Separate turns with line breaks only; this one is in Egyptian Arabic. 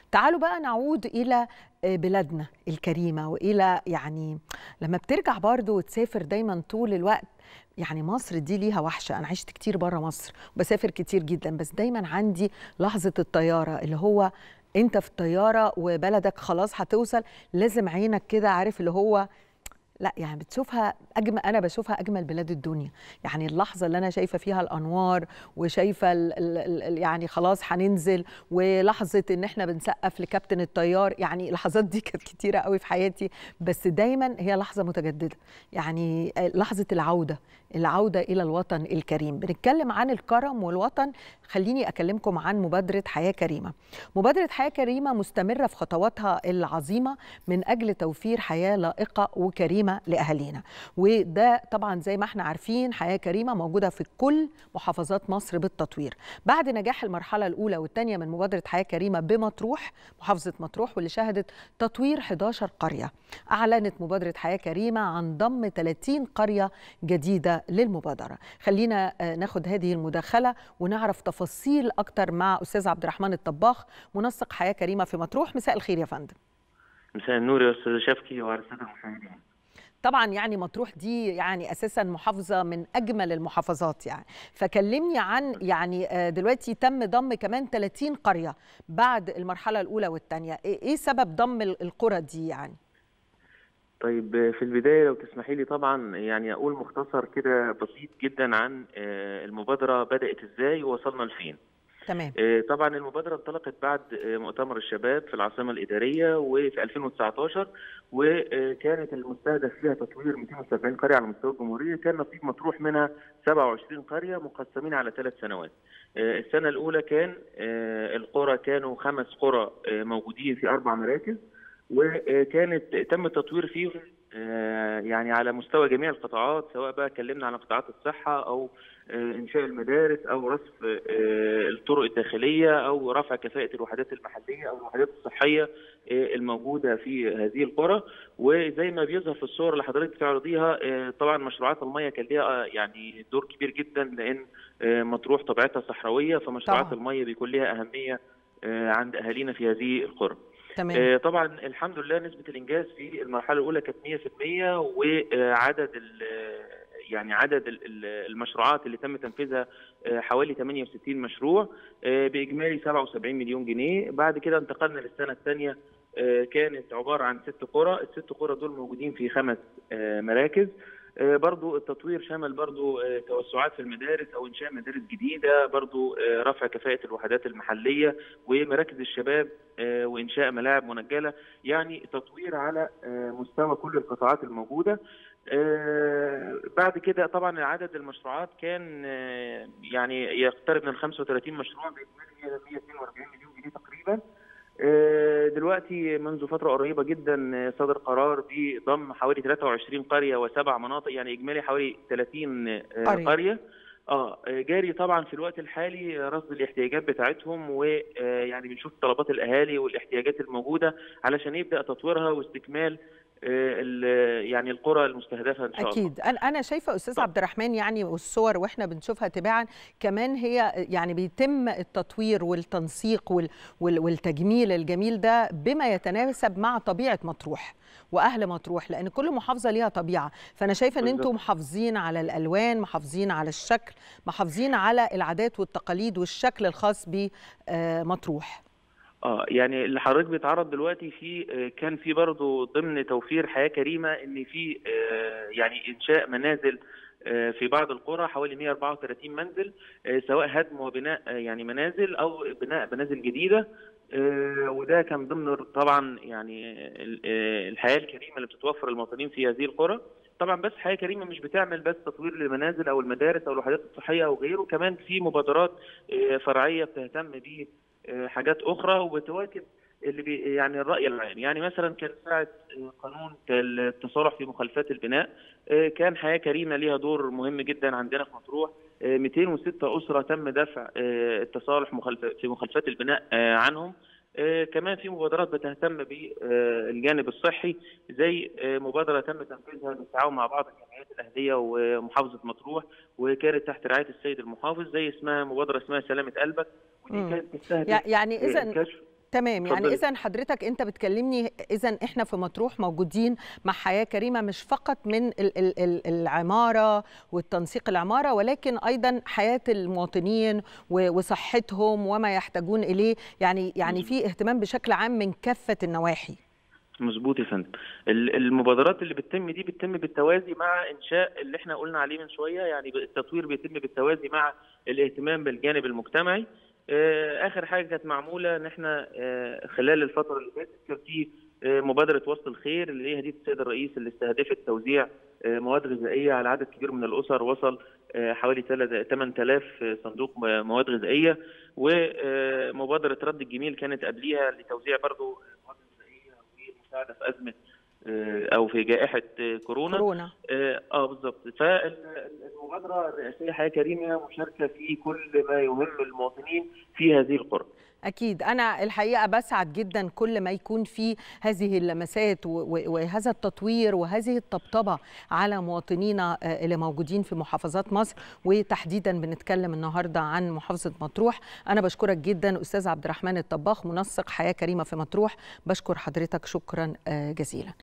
تعالوا بقى نعود الى بلادنا الكريمه والى يعني لما بترجع برضو وتسافر دايما طول الوقت يعني مصر دي ليها وحشه انا عشت كتير بره مصر وبسافر كتير جدا بس دايما عندي لحظه الطياره اللي هو انت في الطياره وبلدك خلاص هتوصل لازم عينك كده عارف اللي هو لا يعني بتشوفها اجمل انا بشوفها اجمل بلاد الدنيا يعني اللحظه اللي انا شايفه فيها الانوار وشايفه ال ال ال يعني خلاص هننزل ولحظه ان احنا بنسقف لكابتن الطيار يعني اللحظات دي كانت كتيره قوي في حياتي بس دايما هي لحظه متجدده يعني لحظه العوده العوده الى الوطن الكريم بنتكلم عن الكرم والوطن خليني اكلمكم عن مبادره حياه كريمه مبادره حياه كريمه مستمره في خطواتها العظيمه من اجل توفير حياه لائقه وكريمه كريمه لاهالينا وده طبعا زي ما احنا عارفين حياه كريمه موجوده في كل محافظات مصر بالتطوير بعد نجاح المرحله الاولى والثانيه من مبادره حياه كريمه بمطروح محافظه مطروح واللي شهدت تطوير 11 قريه اعلنت مبادره حياه كريمه عن ضم 30 قريه جديده للمبادره خلينا ناخد هذه المداخله ونعرف تفاصيل اكتر مع استاذ عبد الرحمن الطباخ منسق حياه كريمه في مطروح مساء الخير يا فندم
مساء النور يا استاذ شفكي وعلى الساده المشاهدين
طبعا يعني مطروح دي يعني اساسا محافظه من اجمل المحافظات يعني فكلمني عن يعني دلوقتي تم ضم كمان 30 قريه بعد المرحله الاولى والثانيه ايه سبب ضم القرى دي يعني
طيب في البدايه لو تسمحي لي طبعا يعني اقول مختصر كده بسيط جدا عن المبادره بدات ازاي ووصلنا لفين
تمام
طبعا المبادره انطلقت بعد مؤتمر الشباب في العاصمه الاداريه وفي 2019 وكانت المستهدف فيها تطوير 270 قريه على مستوى الجمهوريه كان نصيب مطروح منها 27 قريه مقسمين على ثلاث سنوات السنه الاولى كان القرى كانوا خمس قرى موجودين في اربع مراكز وكانت تم التطوير فيهم يعني على مستوى جميع القطاعات سواء بقى اتكلمنا على قطاعات الصحه او انشاء المدارس او رصف الطرق الداخليه او رفع كفاءه الوحدات المحليه او الوحدات الصحيه الموجوده في هذه القرى وزي ما بيظهر في الصور اللي حضرتك بتعرضيها طبعا مشروعات الميه كان ليها يعني دور كبير جدا لان مطروح طبيعتها صحراويه فمشروعات طبعا. الميه بيكون لها اهميه عند اهالينا في هذه القرى.
تمام.
طبعا الحمد لله نسبه الانجاز في المرحله الاولى كانت 100% وعدد يعني عدد المشروعات اللي تم تنفيذها حوالي 68 مشروع باجمالي 77 مليون جنيه بعد كده انتقلنا للسنه الثانيه كانت عباره عن ست قرى الست قرى دول موجودين في خمس مراكز برضو التطوير شمل برضو توسعات في المدارس او انشاء مدارس جديده برضو رفع كفاءه الوحدات المحليه ومراكز الشباب وانشاء ملاعب منجله يعني تطوير على مستوى كل القطاعات الموجوده بعد كده طبعا عدد المشروعات كان يعني يقترب من 35 مشروع باجمالي 142 مليون جنيه تقريبا دلوقتي منذ فتره قريبه جدا صدر قرار بضم حوالي 23 قريه وسبع مناطق يعني اجمالي حوالي 30 قريه, قرية. اه جاري طبعا في الوقت الحالي رصد الاحتياجات بتاعتهم ويعني بنشوف طلبات الاهالي والاحتياجات الموجوده علشان يبدا تطويرها واستكمال يعني القرى المستهدفه ان شاء
اكيد الله. انا شايفه استاذ عبد الرحمن يعني والصور واحنا بنشوفها تباعا كمان هي يعني بيتم التطوير والتنسيق والتجميل الجميل ده بما يتناسب مع طبيعه مطروح واهل مطروح لان كل محافظه ليها طبيعه فانا شايفه ان انتم محافظين على الالوان محافظين على الشكل محافظين على العادات والتقاليد والشكل الخاص بمطروح
اه يعني اللي حضرتك بيتعرض دلوقتي في كان في برضه ضمن توفير حياه كريمه ان في يعني انشاء منازل في بعض القرى حوالي 134 منزل سواء هدم وبناء يعني منازل او بناء منازل جديده وده كان ضمن طبعا يعني الحياه الكريمه اللي بتتوفر للمواطنين في هذه القرى طبعا بس حياه كريمه مش بتعمل بس تطوير للمنازل او المدارس او الوحدات الصحيه او غيره كمان في مبادرات فرعيه بتهتم ب حاجات اخرى وبتواكب اللي بي يعني الراي العام يعني مثلا كان ساعه قانون التصالح في مخالفات البناء كان حياه كريمه ليها دور مهم جدا عندنا في مطروح 206 اسره تم دفع التصالح في مخالفات البناء عنهم كمان في مبادرات بتهتم بالجانب الصحي زي مبادره تم تنفيذها بالتعاون مع بعض الجمعيات الاهليه ومحافظه مطروح وكانت تحت رعايه السيد المحافظ زي اسمها مبادره اسمها سلامه قلبك
ودي كانت تستهدف يعني اذا تمام يعني
اتفضلي.
اذا حضرتك انت بتكلمني اذا احنا في مطروح موجودين مع حياه كريمه مش فقط من ال ال ال العماره والتنسيق العماره ولكن ايضا حياه المواطنين و- وصحتهم وما يحتاجون اليه يعني يعني في اهتمام بشكل عام من كافه النواحي
مظبوط يا فندم ال- المبادرات اللي بتتم دي بتتم بالتوازي مع انشاء اللي احنا قلنا عليه من شويه يعني التطوير بيتم بالتوازي مع الاهتمام بالجانب المجتمعي آه، اخر حاجه كانت معموله ان احنا آه، خلال الفتره اللي فاتت كان في آه، مبادره وسط الخير اللي هي هديه السيد الرئيس اللي استهدفت توزيع آه، مواد غذائيه على عدد كبير من الاسر وصل آه، حوالي 8000 صندوق مواد غذائيه ومبادره رد الجميل كانت قبليها لتوزيع برضو مواد غذائيه والمساعده في ازمه آه، او في جائحه آه، كورونا
كورونا
اه آه، بالظبط فالمبادره الرئاسيه حياه كريمه مشاركه في كل ما يهم المواطنين في هذه القرى
أكيد أنا الحقيقة بسعد جدا كل ما يكون في هذه اللمسات و- و- وهذا التطوير وهذه الطبطبة على مواطنينا آه، اللي موجودين في محافظات مصر وتحديدا بنتكلم النهاردة عن محافظة مطروح أنا بشكرك جدا أستاذ عبد الرحمن الطباخ منسق حياة كريمة في مطروح بشكر حضرتك شكرا آه، جزيلا